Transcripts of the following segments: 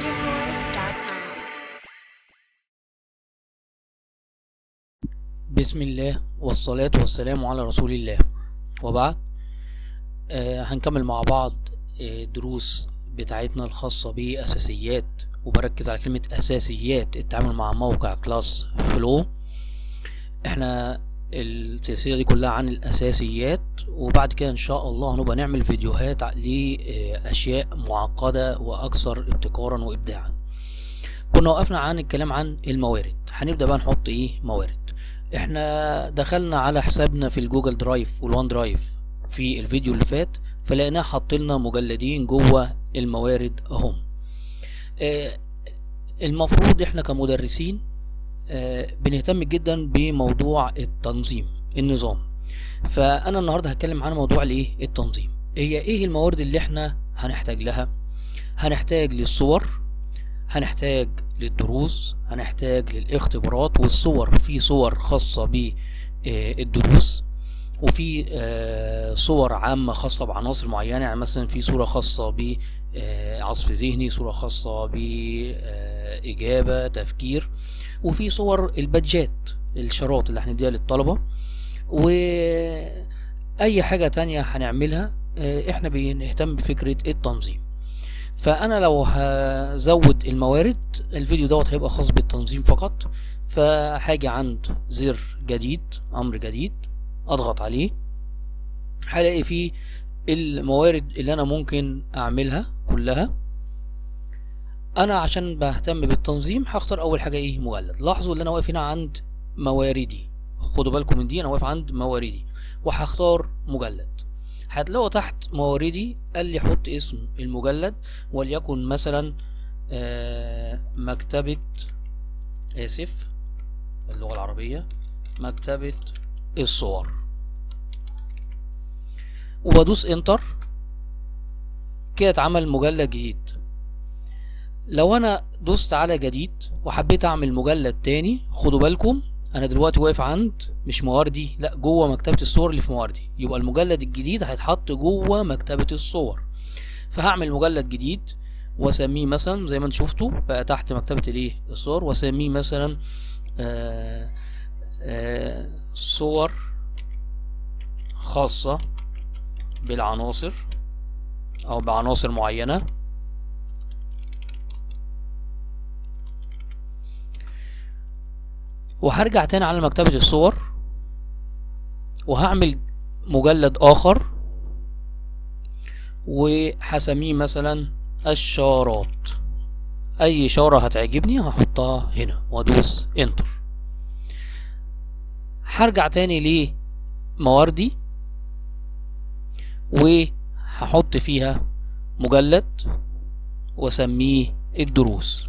wonderforce.com. بسم الله والصلاة والسلام على رسول الله وبعد آه هنكمل مع بعض آه دروس بتاعتنا الخاصة بأساسيات وبركز على كلمة أساسيات التعامل مع موقع كلاس فلو احنا السلسلة دي كلها عن الأساسيات وبعد كده إن شاء الله هنبقى نعمل فيديوهات لأشياء معقدة وأكثر ابتكارا وإبداعا كنا وقفنا عن الكلام عن الموارد هنبدأ بقى نحط إيه موارد احنا دخلنا على حسابنا في الجوجل درايف والوان درايف في الفيديو اللي فات فلقيناه حط لنا مجلدين جوه الموارد اهم آه المفروض احنا كمدرسين آه بنهتم جدا بموضوع التنظيم النظام فانا النهارده هتكلم عن موضوع الايه التنظيم هي ايه الموارد اللي احنا هنحتاج لها هنحتاج للصور هنحتاج للدروس هنحتاج للاختبارات والصور في صور خاصة بالدروس وفي آه، صور عامة خاصة بعناصر معينة يعني مثلا في صورة خاصة بعصف ذهني صورة خاصة بإجابة تفكير وفي صور البادجات الشراط اللي هنديها للطلبة وأي حاجة تانية هنعملها آه، احنا بنهتم بفكرة التنظيم فانا لو هزود الموارد الفيديو دوت هيبقى خاص بالتنظيم فقط فهاجي عند زر جديد امر جديد اضغط عليه هلاقي فيه الموارد اللي انا ممكن اعملها كلها انا عشان بهتم بالتنظيم هختار اول حاجه ايه مجلد لاحظوا ان انا واقف هنا عند مواردي خدوا بالكم من دي انا واقف عند مواردي وهختار مجلد هتلاقوا تحت مواردي قال لي حط اسم المجلد وليكن مثلا آه، مكتبة آسف اللغة العربية مكتبة الصور وبدوس انتر كده اتعمل مجلد جديد لو انا دوست على جديد وحبيت اعمل مجلد تاني خدوا بالكم انا دلوقتي واقف عند مش مواردي لا جوه مكتبه الصور اللي في مواردي يبقى المجلد الجديد هيتحط جوه مكتبه الصور فهعمل مجلد جديد واسميه مثلا زي ما انتم شفتوا بقى تحت مكتبه الايه الصور واسميه مثلا آه آه صور خاصه بالعناصر او بعناصر معينه وهرجع تاني على مكتبة الصور وهعمل مجلد آخر وهسميه مثلا الشارات أي إشارة هتعجبني هحطها هنا وأدوس انتر هرجع تاني لمواردي وهحط فيها مجلد وأسميه الدروس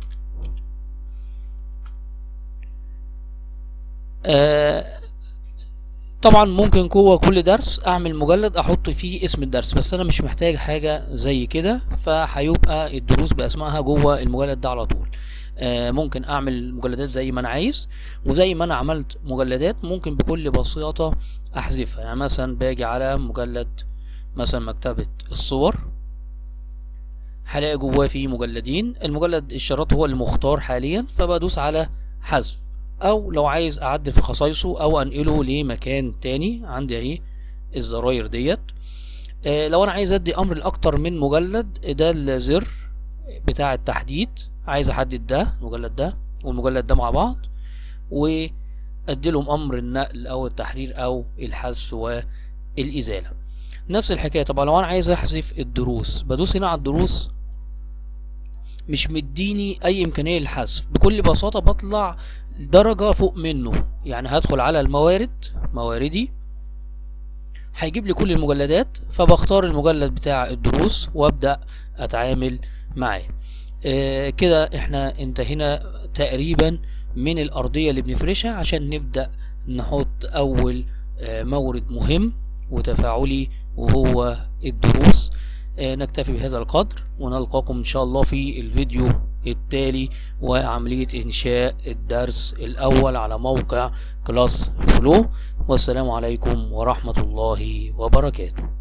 آه، طبعا ممكن جوه كل درس اعمل مجلد احط فيه اسم الدرس بس انا مش محتاج حاجه زي كده فهيبقى الدروس باسمائها جوه المجلد ده على طول آه، ممكن اعمل مجلدات زي ما انا عايز وزي ما انا عملت مجلدات ممكن بكل بساطه احذفها يعني مثلا باجي على مجلد مثلا مكتبه الصور هلاقي جواه فيه مجلدين المجلد الشراط هو المختار حاليا فبدوس على حذف او لو عايز اعدل في خصائصه او انقله لمكان تاني عندي اهي الزراير ديت آه لو انا عايز ادي امر لاكتر من مجلد ده الزر بتاع التحديد عايز احدد ده المجلد ده والمجلد ده مع بعض واديلهم امر النقل او التحرير او الحذف والازاله نفس الحكايه طبعا لو انا عايز احذف الدروس بدوس هنا على الدروس مش مديني اي امكانيه للحذف بكل بساطه بطلع درجة فوق منه يعني هدخل على الموارد مواردي هيجيب لي كل المجلدات فبختار المجلد بتاع الدروس وابدأ اتعامل معاه آه كده احنا انتهينا تقريبا من الارضية اللي بنفرشها عشان نبدأ نحط اول آه مورد مهم وتفاعلي وهو الدروس آه نكتفي بهذا القدر ونلقاكم ان شاء الله في الفيديو التالي وعملية إنشاء الدرس الأول على موقع كلاس فلو والسلام عليكم ورحمة الله وبركاته